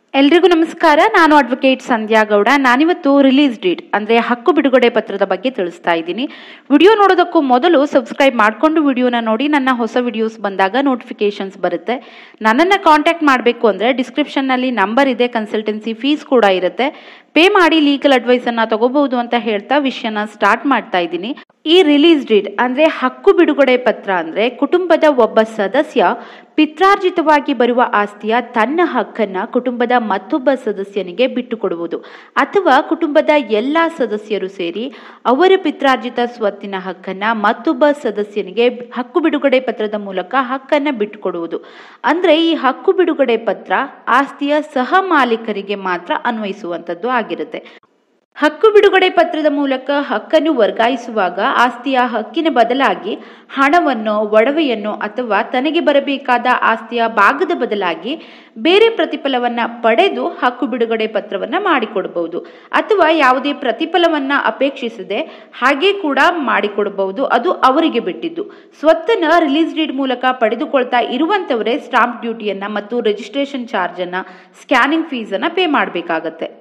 ಎಲ್ರಿಗೂ ನಮಸ್ಕಾರ ನಾನು ಅಡ್ವೊಕೇಟ್ ಸಂಧ್ಯಾ ಗೌಡ ನಾನಿವತ್ತು ರಿಲೀಸ್ ಡೇಟ್ ಅಂದರೆ ಹಕ್ಕು ಬಿಡುಗಡೆ ಪತ್ರದ ಬಗ್ಗೆ ತಿಳಿಸ್ತಾ ಇದ್ದೀನಿ ವಿಡಿಯೋ ನೋಡೋದಕ್ಕೂ ಮೊದಲು ಸಬ್ಸ್ಕ್ರೈಬ್ ಮಾಡಿಕೊಂಡು ವಿಡಿಯೋನ ನೋಡಿ ನನ್ನ ಹೊಸ ವಿಡಿಯೋಸ್ ಬಂದಾಗ ನೋಟಿಫಿಕೇಶನ್ಸ್ ಬರುತ್ತೆ ನನ್ನನ್ನು ಕಾಂಟ್ಯಾಕ್ಟ್ ಮಾಡಬೇಕು ಅಂದರೆ ಡಿಸ್ಕ್ರಿಪ್ಷನ್ನಲ್ಲಿ ನಂಬರ್ ಇದೆ ಕನ್ಸಲ್ಟೆನ್ಸಿ ಫೀಸ್ ಕೂಡ ಇರುತ್ತೆ ಪೇ ಮಾಡಿ ಲೀಗಲ್ ಅಡ್ವೈಸನ್ನು ತಗೋಬಹುದು ಅಂತ ಹೇಳ್ತಾ ವಿಷಯನ ಸ್ಟಾರ್ಟ್ ಮಾಡ್ತಾ ಇದ್ದೀನಿ ಈ ರಿಲೀಸ್ ಡೇಟ್ ಅಂದರೆ ಹಕ್ಕು ಬಿಡುಗಡೆ ಪತ್ರ ಅಂದರೆ ಕುಟುಂಬದ ಒಬ್ಬ ಸದಸ್ಯ ಪಿತ್ರಾರ್ಜಿತವಾಗಿ ಬರುವ ಆಸ್ತಿಯ ತನ್ನ ಹಕ್ಕನ್ನ ಕುಟುಂಬದ ಮತ್ತೊಬ್ಬ ಸದಸ್ಯನಿಗೆ ಬಿಟ್ಟುಕೊಡುವುದು ಅಥವಾ ಕುಟುಂಬದ ಎಲ್ಲ ಸದಸ್ಯರು ಸೇರಿ ಅವರ ಪಿತ್ರಾರ್ಜಿತ ಸ್ವತ್ತಿನ ಹಕ್ಕನ್ನ ಮತ್ತೊಬ್ಬ ಸದಸ್ಯನಿಗೆ ಹಕ್ಕು ಬಿಡುಗಡೆ ಪತ್ರದ ಮೂಲಕ ಹಕ್ಕನ್ನ ಬಿಟ್ಟುಕೊಡುವುದು ಅಂದ್ರೆ ಈ ಹಕ್ಕು ಬಿಡುಗಡೆ ಪತ್ರ ಆಸ್ತಿಯ ಸಹ ಮಾಲೀಕರಿಗೆ ಮಾತ್ರ ಅನ್ವಯಿಸುವಂತದ್ದು ಆಗಿರುತ್ತೆ ಹಕ್ಕು ಬಿಡುಗಡೆ ಪತ್ರದ ಮೂಲಕ ಹಕ್ಕನ್ನು ವರ್ಗಾಯಿಸುವಾಗ ಆಸ್ತಿಯ ಹಕ್ಕಿನ ಬದಲಾಗಿ ಹಣವನ್ನು ಒಡವೆಯನ್ನು ಅಥವಾ ತನಗೆ ಬರಬೇಕಾದ ಆಸ್ತಿಯ ಭಾಗದ ಬದಲಾಗಿ ಬೇರೆ ಪ್ರತಿಫಲವನ್ನ ಪಡೆದು ಹಕ್ಕು ಬಿಡುಗಡೆ ಪತ್ರವನ್ನ ಮಾಡಿಕೊಡಬಹುದು ಅಥವಾ ಯಾವುದೇ ಪ್ರತಿಫಲವನ್ನ ಅಪೇಕ್ಷಿಸದೆ ಹಾಗೆ ಕೂಡ ಮಾಡಿಕೊಡಬಹುದು ಅದು ಅವರಿಗೆ ಬಿಟ್ಟಿದ್ದು ಸ್ವತ್ತನ್ನ ರಿಲೀಸ್ ಡೀಡ್ ಮೂಲಕ ಪಡೆದುಕೊಳ್ತಾ ಇರುವಂತವರೇ ಸ್ಟಾಂಪ್ ಡ್ಯೂಟಿಯನ್ನ ಮತ್ತು ರಿಜಿಸ್ಟ್ರೇಷನ್ ಚಾರ್ಜ್ ಅನ್ನ ಸ್ಕ್ಯಾನಿಂಗ್ ಫೀಸ್ ಅನ್ನ ಪೇ ಮಾಡಬೇಕಾಗತ್ತೆ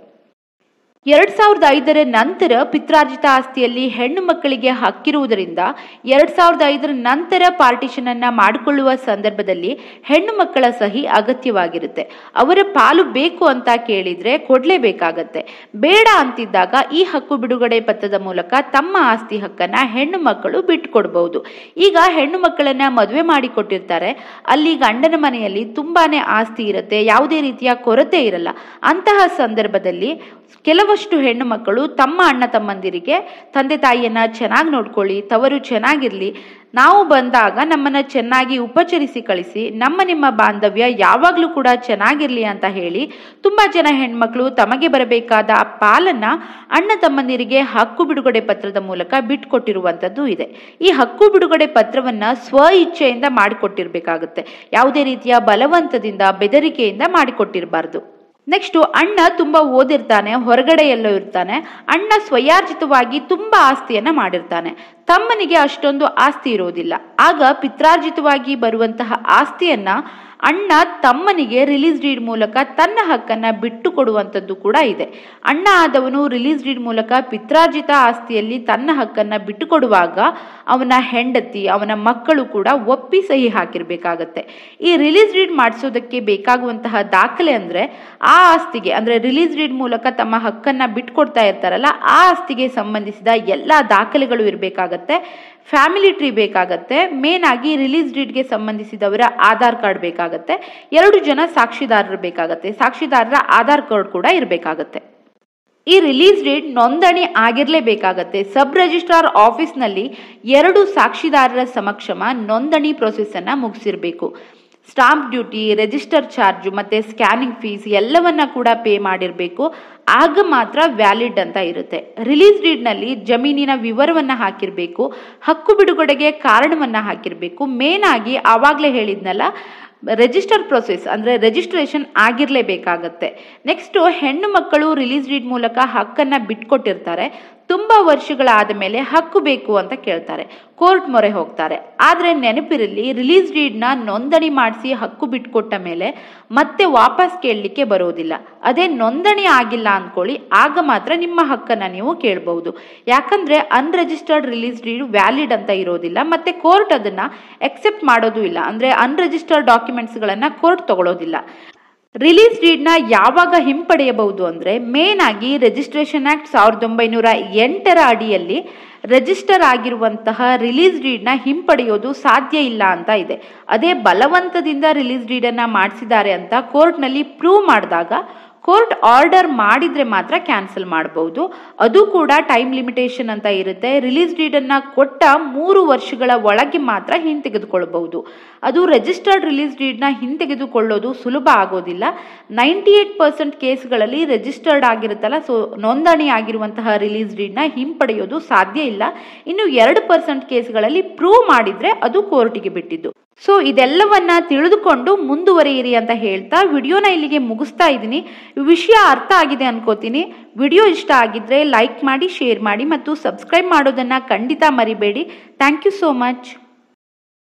ಎರಡ್ ಸಾವಿರದ ಐದರ ನಂತರ ಪಿತ್ರಾರ್ಜಿತ ಆಸ್ತಿಯಲ್ಲಿ ಹೆಣ್ಣು ಮಕ್ಕಳಿಗೆ ಹಕ್ಕಿರುವುದರಿಂದ ಎರಡ್ ಸಾವಿರದ ಐದರ ನಂತರ ಪಾರ್ಟಿಷನ್ ಅನ್ನ ಮಾಡಿಕೊಳ್ಳುವ ಸಂದರ್ಭದಲ್ಲಿ ಹೆಣ್ಣು ಮಕ್ಕಳ ಸಹಿ ಅಗತ್ಯವಾಗಿರುತ್ತೆ ಅವರ ಪಾಲು ಬೇಕು ಅಂತ ಕೇಳಿದ್ರೆ ಕೊಡ್ಲೇಬೇಕಾಗತ್ತೆ ಬೇಡ ಅಂತಿದ್ದಾಗ ಈ ಹಕ್ಕು ಬಿಡುಗಡೆ ಪತ್ರದ ಮೂಲಕ ತಮ್ಮ ಆಸ್ತಿ ಹಕ್ಕನ್ನ ಹೆಣ್ಣು ಮಕ್ಕಳು ಬಿಟ್ಟುಕೊಡ್ಬಹುದು ಈಗ ಹೆಣ್ಣು ಮಕ್ಕಳನ್ನ ಮದುವೆ ಮಾಡಿ ಕೊಟ್ಟಿರ್ತಾರೆ ಅಲ್ಲಿ ಗಂಡನ ಮನೆಯಲ್ಲಿ ತುಂಬಾನೇ ಆಸ್ತಿ ಇರುತ್ತೆ ಯಾವುದೇ ರೀತಿಯ ಕೊರತೆ ಇರಲ್ಲ ಅಂತಹ ಸಂದರ್ಭದಲ್ಲಿ ಕೆಲವಷ್ಟು ಹೆಣ್ಣು ಮಕ್ಕಳು ತಮ್ಮ ಅಣ್ಣ ತಮ್ಮಂದಿರಿಗೆ ತಂದೆ ತಾಯಿಯನ್ನ ಚೆನ್ನಾಗಿ ನೋಡ್ಕೊಳ್ಳಿ ತವರು ಚೆನ್ನಾಗಿರ್ಲಿ ನಾವು ಬಂದಾಗ ನಮ್ಮನ್ನ ಚೆನ್ನಾಗಿ ಉಪಚರಿಸಿ ಕಳಿಸಿ ನಮ್ಮ ನಿಮ್ಮ ಬಾಂಧವ್ಯ ಯಾವಾಗಲೂ ಕೂಡ ಚೆನ್ನಾಗಿರ್ಲಿ ಅಂತ ಹೇಳಿ ತುಂಬಾ ಜನ ಹೆಣ್ಮಕ್ಳು ತಮಗೆ ಬರಬೇಕಾದ ಆ ಪಾಲನ್ನ ಅಣ್ಣ ತಮ್ಮಂದಿರಿಗೆ ಹಕ್ಕು ಬಿಡುಗಡೆ ಪತ್ರದ ಮೂಲಕ ಬಿಟ್ಕೊಟ್ಟಿರುವಂತದ್ದು ಇದೆ ಈ ಹಕ್ಕು ಬಿಡುಗಡೆ ಪತ್ರವನ್ನ ಸ್ವ ಇಚ್ಛೆಯಿಂದ ಮಾಡಿಕೊಟ್ಟಿರ್ಬೇಕಾಗುತ್ತೆ ಯಾವುದೇ ರೀತಿಯ ಬಲವಂತದಿಂದ ಬೆದರಿಕೆಯಿಂದ ಮಾಡಿಕೊಟ್ಟಿರಬಾರ್ದು ನೆಕ್ಸ್ಟ್ ಅಣ್ಣ ತುಂಬಾ ಓದಿರ್ತಾನೆ ಹೊರಗಡೆ ಎಲ್ಲೋ ಇರ್ತಾನೆ ಅಣ್ಣ ಸ್ವಯಾರ್ಜಿತವಾಗಿ ತುಂಬಾ ಆಸ್ತಿಯನ್ನ ಮಾಡಿರ್ತಾನೆ ತಮ್ಮನಿಗೆ ಅಷ್ಟೊಂದು ಆಸ್ತಿ ಇರೋದಿಲ್ಲ ಆಗ ಪಿತ್ರಾರ್ಜಿತವಾಗಿ ಬರುವಂತಹ ಆಸ್ತಿಯನ್ನ ಅಣ್ಣ ತಮ್ಮನಿಗೆ ರಿಲೀಸ್ ಡೀಡ್ ಮೂಲಕ ತನ್ನ ಹಕ್ಕನ್ನ ಬಿಟ್ಟು ಕೊಡುವಂಥದ್ದು ಕೂಡ ಇದೆ ಅಣ್ಣ ಆದವನು ರಿಲೀಸ್ ಡೀಡ್ ಮೂಲಕ ಪಿತ್ರಾರ್ಜಿತ ಆಸ್ತಿಯಲ್ಲಿ ತನ್ನ ಹಕ್ಕನ್ನ ಬಿಟ್ಟು ಕೊಡುವಾಗ ಅವನ ಹೆಂಡತಿ ಅವನ ಮಕ್ಕಳು ಕೂಡ ಒಪ್ಪಿ ಸಹಿ ಹಾಕಿರ್ಬೇಕಾಗತ್ತೆ ಈ ರಿಲೀಸ್ ಡೀಡ್ ಮಾಡಿಸೋದಕ್ಕೆ ಬೇಕಾಗುವಂತಹ ದಾಖಲೆ ಅಂದ್ರೆ ಆ ಆಸ್ತಿಗೆ ಅಂದ್ರೆ ರಿಲೀಸ್ ಡೀಡ್ ಮೂಲಕ ತಮ್ಮ ಹಕ್ಕನ್ನ ಬಿಟ್ಕೊಡ್ತಾ ಇರ್ತಾರಲ್ಲ ಆ ಆಸ್ತಿಗೆ ಸಂಬಂಧಿಸಿದ ಎಲ್ಲ ದಾಖಲೆಗಳು ಇರಬೇಕಾಗತ್ತೆ ಫ್ಯಾಮಿಲಿ ಟ್ರೀ ಬೇಕಾಗತ್ತೆ ಮೇನ್ ಆಗಿ ರಿಲೀಸ್ ಡೀಡ್ಗೆ ಸಂಬಂಧಿಸಿದವರ ಆಧಾರ್ ಕಾರ್ಡ್ ಬೇಕಾಗತ್ತೆ ಎರಡು ಜನ ಸಾಕ್ಷಿದಾರರು ಬೇಕಾಗತ್ತೆ ಸಾಕ್ಷಿದಾರರ ಆಧಾರ್ ಕಾರ್ಡ್ ಕೂಡ ಇರಬೇಕಾಗತ್ತೆ ಈ ರಿಲೀಸ್ ಡೇಟ್ ನೋಂದಣಿ ಆಗಿರಲೇಬೇಕಾಗತ್ತೆ ಸಬ್ ರಿಜಿಸ್ಟ್ರಾರ್ ಆಫೀಸ್ನಲ್ಲಿ ಎರಡು ಸಾಕ್ಷಿದಾರರ ಸಮಕ್ಷಮ ನೋಂದಣಿ ಪ್ರೊಸೆಸ್ ಅನ್ನ ಮುಗಿಸಿರ್ಬೇಕು ಸ್ಟಾಂಪ್ ಡ್ಯೂಟಿ ರಿಜಿಸ್ಟರ್ ಚಾರ್ಜ್ ಮತ್ತೆ ಸ್ಕ್ಯಾನಿಂಗ್ ಫೀಸ್ ಎಲ್ಲವನ್ನ ಕೂಡ ಪೇ ಮಾಡಿರಬೇಕು ಆಗ ಮಾತ್ರ ವ್ಯಾಲಿಡ್ ಅಂತ ಇರುತ್ತೆ ರಿಲೀಸ್ ಡೀಡ್ನಲ್ಲಿ ಜಮೀನಿನ ವಿವರವನ್ನ ಹಾಕಿರಬೇಕು ಹಕ್ಕು ಬಿಡುಗಡೆಗೆ ಕಾರಣವನ್ನ ಹಾಕಿರಬೇಕು ಮೇನ್ ಆಗಿ ಆವಾಗಲೇ ಹೇಳಿದ್ನಲ್ಲ ರಿಜಿಸ್ಟರ್ ಪ್ರೊಸೆಸ್ ಅಂದರೆ ರಿಜಿಸ್ಟ್ರೇಷನ್ ಆಗಿರಲೇಬೇಕಾಗತ್ತೆ ನೆಕ್ಸ್ಟು ಹೆಣ್ಣು ಮಕ್ಕಳು ರಿಲೀಸ್ ಡೀಡ್ ಮೂಲಕ ಹಕ್ಕನ್ನು ಬಿಟ್ಕೊಟ್ಟಿರ್ತಾರೆ ತುಂಬ ವರ್ಷಗಳಾದ ಮೇಲೆ ಹಕ್ಕು ಬೇಕು ಅಂತ ಕೇಳ್ತಾರೆ ಕೋರ್ಟ್ ಮೊರೆ ಹೋಗ್ತಾರೆ ಆದರೆ ನೆನಪಿರಲಿ ರಿಲೀಸ್ ಡೀಡ್ನ ನೋಂದಣಿ ಮಾಡಿಸಿ ಹಕ್ಕು ಬಿಟ್ಕೊಟ್ಟ ಮೇಲೆ ಮತ್ತೆ ವಾಪಸ್ ಕೇಳಲಿಕ್ಕೆ ಬರೋದಿಲ್ಲ ಅದೇ ನೋಂದಣಿ ಆಗಿಲ್ಲ ಅಂದ್ಕೊಳ್ಳಿ ಆಗ ಮಾತ್ರ ನಿಮ್ಮ ಹಕ್ಕನ್ನು ನೀವು ಕೇಳಬಹುದು ಯಾಕಂದ್ರೆ ಅನ್ರಿಜಿಸ್ಟರ್ಡ್ ರಿಲೀಸ್ ಡೀಡ್ ವ್ಯಾಲಿಡ್ ಅಂತ ಇರೋದಿಲ್ಲ ಮತ್ತೆ ಕೋರ್ಟ್ ಅದನ್ನ ಎಕ್ಸೆಪ್ಟ್ ಮಾಡೋದು ಇಲ್ಲ ಅಂದ್ರೆ ಅನ್ರಿಜಿಸ್ಟರ್ಡ್ ಡಾಕ್ಯುಮೆಂಟ್ಸ್ಗಳನ್ನ ಕೋರ್ಟ್ ತಗೊಳ್ಳೋದಿಲ್ಲ ರಿಲೀಸ್ ಡೀಡ್ನ ಯಾವಾಗ ಹಿಂಪಡೆಯಬಹುದು ಅಂದ್ರೆ ಮೇನ್ ಆಗಿ ರಿಜಿಸ್ಟ್ರೇಷನ್ ಆಕ್ಟ್ ಸಾವಿರದ ಒಂಬೈನೂರ ಎಂಟರ ಅಡಿಯಲ್ಲಿ ರಿಜಿಸ್ಟರ್ ಆಗಿರುವಂತಹ ರಿಲೀಸ್ ಡೀಡ್ನ ಹಿಂಪಡೆಯೋದು ಸಾಧ್ಯ ಇಲ್ಲ ಅಂತ ಇದೆ ಅದೇ ಬಲವಂತದಿಂದ ರಿಲೀಸ್ ಡೀಡನ್ನು ಮಾಡಿಸಿದ್ದಾರೆ ಅಂತ ಕೋರ್ಟ್ನಲ್ಲಿ ಪ್ರೂವ್ ಮಾಡಿದಾಗ ಕೋರ್ಟ್ ಆರ್ಡರ್ ಮಾಡಿದ್ರೆ ಮಾತ್ರ ಕ್ಯಾನ್ಸಲ್ ಮಾಡಬಹುದು ಅದು ಕೂಡ ಟೈಮ್ ಲಿಮಿಟೇಷನ್ ಅಂತ ಇರುತ್ತೆ ರಿಲೀಸ್ ಡೀಡನ್ನ ಕೊಟ್ಟ ಮೂರು ವರ್ಷಗಳ ಒಳಗೆ ಮಾತ್ರ ಹಿಂತೆಗೆದುಕೊಳ್ಬಹುದು ಅದು ರಿಜಿಸ್ಟರ್ಡ್ ರಿಲೀಸ್ ಡೀಡ್ನ ಹಿಂತೆಗೆದುಕೊಳ್ಳೋದು ಸುಲಭ ಆಗೋದಿಲ್ಲ ನೈಂಟಿ ಏಟ್ ಪರ್ಸೆಂಟ್ ಕೇಸ್ಗಳಲ್ಲಿ ರಿಜಿಸ್ಟರ್ಡ್ ಆಗಿರುತ್ತಲ್ಲ ಸೊ ನೋಂದಣಿ ಆಗಿರುವಂತಹ ರಿಲೀಸ್ ಡೀಡ್ನ ಹಿಂಪಡೆಯೋದು ಸಾಧ್ಯ ಇಲ್ಲ ಇನ್ನು ಎರಡು ಪರ್ಸೆಂಟ್ ಕೇಸ್ಗಳಲ್ಲಿ ಪ್ರೂವ್ ಮಾಡಿದ್ರೆ ಅದು ಕೋರ್ಟಿಗೆ ಬಿಟ್ಟಿದ್ದು ಸೊ ಇದೆಲ್ಲವನ್ನ ತಿಳಿದುಕೊಂಡು ಮುಂದುವರಿಯಿರಿ ಅಂತ ಹೇಳ್ತಾ ವಿಡಿಯೋನ ಇಲ್ಲಿಗೆ ಮುಗಿಸ್ತಾ ಇದ್ದೀನಿ ವಿಷಯ ಅರ್ಥ ಆಗಿದೆ ಅನ್ಕೋತೀನಿ ವಿಡಿಯೋ ಇಷ್ಟ ಆಗಿದ್ರೆ ಲೈಕ್ ಮಾಡಿ ಶೇರ್ ಮಾಡಿ ಮತ್ತು ಸಬ್ಸ್ಕ್ರೈಬ್ ಮಾಡೋದನ್ನ ಖಂಡಿತ ಮರಿಬೇಡಿ ಥ್ಯಾಂಕ್ ಯು ಸೋ ಮಚ್